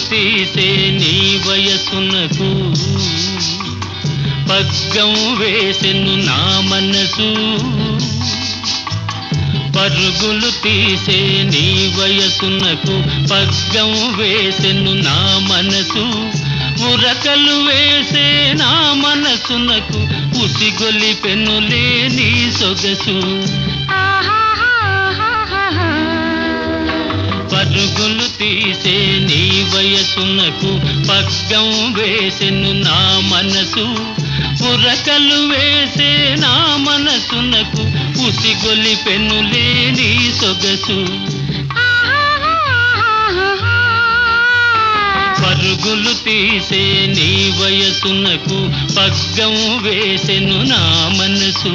తీసే నీ వయసునకు పగ్గం వేసెను నా మనసు పరుగులు తీసే నీ వయసునకు పగ్గం వేసెను నా మనసు ఉరకలు వేసే నా మనసునకు ఉసిగొలి పెనులే నీ సొగసు పరుగులు తీసే నీ వయసునకు పగ్గం వేసెను నా మనసు ఉరకలు వేసే నా మనసునకు ఉసిగొలి పెనులే నీ సొగసు పరుగులు తీసే నీ వయసునకు పగ్గం వేసెను నా మనసు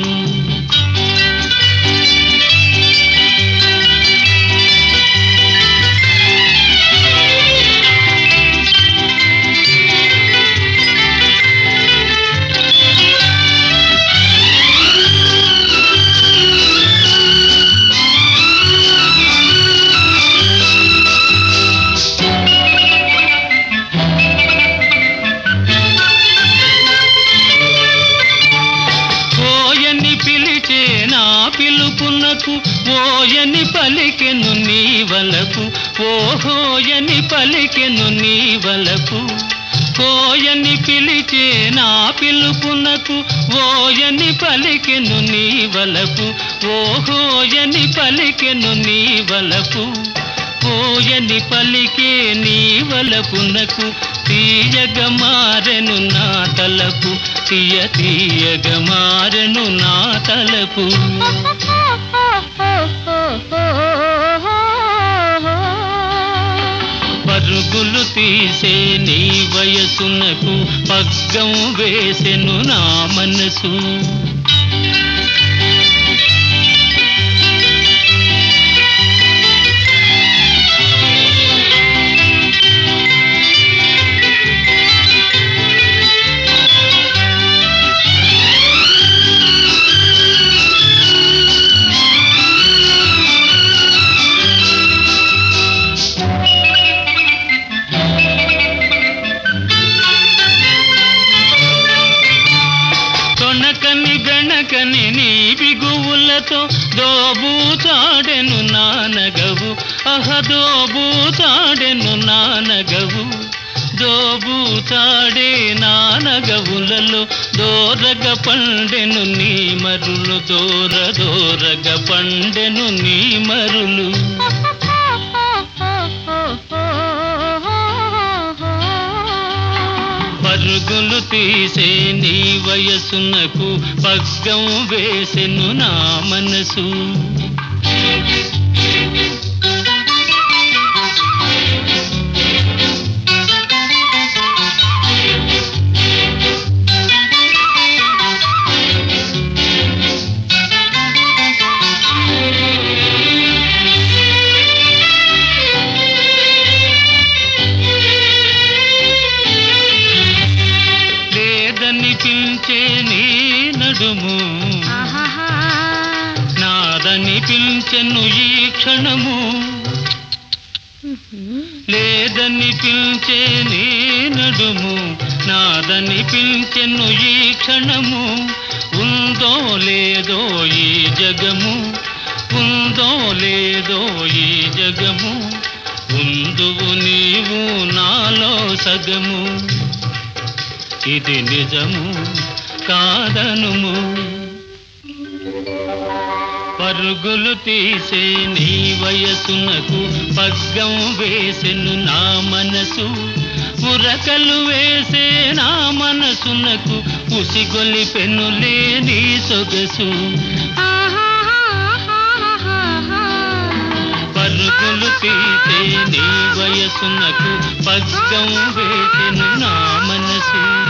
ఓయని పిలిచే నా పిలుపునకు ఓయని పలికెను నీ వలపు ఓహోయని పలికెను నీ వలపు ఓయని పిలిచే నా పిలుపునకు ఓయని పలికెను నీ వలపు ఓహోయని పలికెను నీ వలపు ఓయని పలికే నీ వలపునకు తీయగ మారెను నా తలపు తీయ తీయగ మారెను నా తలపు పరుగులు తీసే నీ వయసునకు పగ్గం వేసెను నా మనసు కొనకని గణకని నీ బిగువులతో దోబూచాడెను నానగవు అహ దోబూచాడెను నానగవు దోబూచాడే నానగవులలో దోరగ పండెను నీ మరులు దోర దోరగ పండెను నీ మరులు పరుగులు తీసే నీ వయసునకు పగ్గం వేసెను నా మనసు లేదని పిలిచే నీ నడుము నాదని పిలిచెను ఈ క్షణము లేదని పిలిచే నీ నడుము నాదని పిలిచెను ఈ క్షణము ఉందో లేదో ఈ జగము ఉందో లేదో ఈ జగము ఉందువు నీవు నాలో సగము ఇది నిజము కాదనుము పరుగులు తీసే నీ వయసునకు పగ్గం వేసెను నా మనసు ఉరకలు వేసే నా మనసునకు ఉసిగొలి పెనులే నీ సొగసు పరుగులు తీసే నీ వయసునకు పగ్గం వేసెను నా మనసు